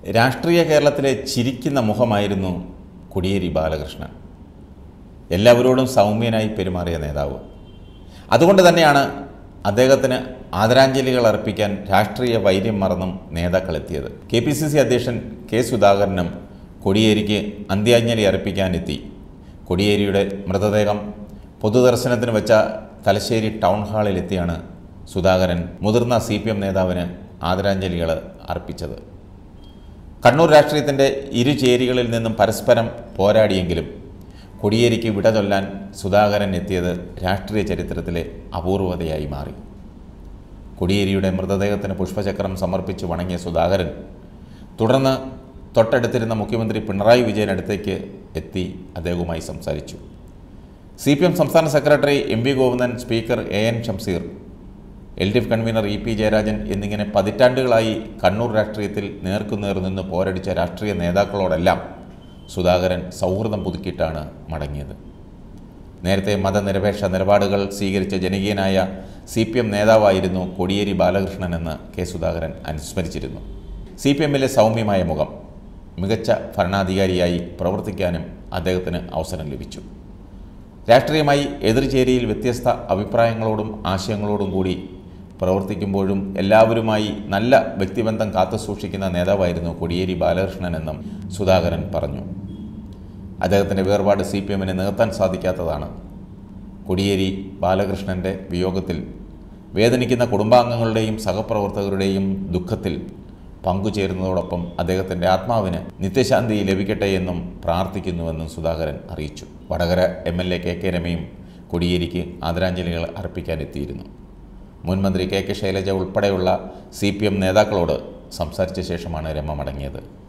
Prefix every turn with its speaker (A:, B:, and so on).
A: രാഷ്ട്രീയ കേരളത്തിലെ ചിരിക്കുന്ന മുഖമായിരുന്നു കോടിയേരി ബാലകൃഷ്ണൻ എല്ലാവരോടും സൗമ്യനായി പെരുമാറിയ നേതാവ് അതുകൊണ്ട് തന്നെയാണ് അദ്ദേഹത്തിന് ആദരാഞ്ജലികൾ അർപ്പിക്കാൻ രാഷ്ട്രീയ വൈര്യം മറന്നും നേതാക്കൾ എത്തിയത് കെ പി സി സി അധ്യക്ഷൻ കെ സുധാകരനും കോടിയേരിക്ക് അന്ത്യാഞ്ജലി അർപ്പിക്കാനെത്തി കോടിയേരിയുടെ മൃതദേഹം പൊതുദർശനത്തിന് വെച്ച തലശ്ശേരി ടൗൺ ഹാളിലെത്തിയാണ് സുധാകരൻ മുതിർന്ന സി പി എം നേതാവിന് ആദരാഞ്ജലികൾ അർപ്പിച്ചത് കണ്ണൂർ രാഷ്ട്രീയത്തിൻ്റെ ഇരുചേരികളിൽ നിന്നും പരസ്പരം പോരാടിയെങ്കിലും കൊടിയേരിക്ക് വിട ചൊല്ലാൻ സുധാകരൻ എത്തിയത് രാഷ്ട്രീയ ചരിത്രത്തിലെ അപൂർവതയായി മാറി കൊടിയേരിയുടെ മൃതദേഹത്തിന് പുഷ്പചക്രം സമർപ്പിച്ച് വണങ്ങിയ സുധാകരൻ തുടർന്ന് തൊട്ടടുത്തിരുന്ന മുഖ്യമന്ത്രി പിണറായി വിജയൻ അടുത്തേക്ക് എത്തി അദ്ദേഹവുമായി സംസാരിച്ചു സി പി എം സംസ്ഥാന secretary M V Govindan speaker A N Shamseer L D F convener E P Jayarajan എന്നിങ്ങനെ പതിറ്റാണ്ടുകളായി കണ്ണൂർ രാഷ്ട്രീയത്തിൽ നേർക്കുനേർ നിന്ന് പോരടിച്ച രാഷ്ട്രീയ നേതാക്കളോടെല്ലാം സുധാകരൻ സൗഹൃദം പുതുക്കിയിട്ടാണ് മടങ്ങിയത് നേരത്തെ മതനിരപേക്ഷ നിലപാടുകൾ സ്വീകരിച്ച ജനകീയനായ സി പി എം നേതാവായിരുന്നു കോടിയേരി ബാലകൃഷ്ണനെന്ന് കെ സുധാകരൻ അനുസ്മരിച്ചിരുന്നു സി പി എമ്മിലെ സൗമ്യമായ മുഖം മികച്ച ഭരണാധികാരിയായി പ്രവർത്തിക്കാനും അദ്ദേഹത്തിന് അവസരം ലഭിച്ചു രാഷ്ട്രീയമായി എതിർചേരിയിൽ വ്യത്യസ്ത അഭിപ്രായങ്ങളോടും ആശയങ്ങളോടും കൂടി പ്രവർത്തിക്കുമ്പോഴും എല്ലാവരുമായി നല്ല വ്യക്തിബന്ധം കാത്തുസൂക്ഷിക്കുന്ന നേതാവായിരുന്നു കോടിയേരി ബാലകൃഷ്ണനെന്നും സുധാകരൻ പറഞ്ഞു അദ്ദേഹത്തിൻ്റെ വേർപാട് സി പി എമ്മിന് നികത്താൻ സാധിക്കാത്തതാണ് കോടിയേരി ബാലകൃഷ്ണൻ്റെ വിയോഗത്തിൽ വേദനിക്കുന്ന കുടുംബാംഗങ്ങളുടെയും സഹപ്രവർത്തകരുടെയും ദുഃഖത്തിൽ പങ്കുചേരുന്നതോടൊപ്പം അദ്ദേഹത്തിൻ്റെ ആത്മാവിന് നിത്യശാന്തി ലഭിക്കട്ടെ എന്നും പ്രാർത്ഥിക്കുന്നുവെന്നും സുധാകരൻ അറിയിച്ചു Vadakara M L A K K രമയും കോടിയേരിക്ക് ആദരാഞ്ജലികൾ അർപ്പിക്കാനെത്തിയിരുന്നു മുൻമന്ത്രി കെ കെ ശൈലജ ഉൾപ്പെടെയുള്ള സി പി എം നേതാക്കളോട് സംസാരിച്ച ശേഷമാണ് രമ മടങ്ങിയത്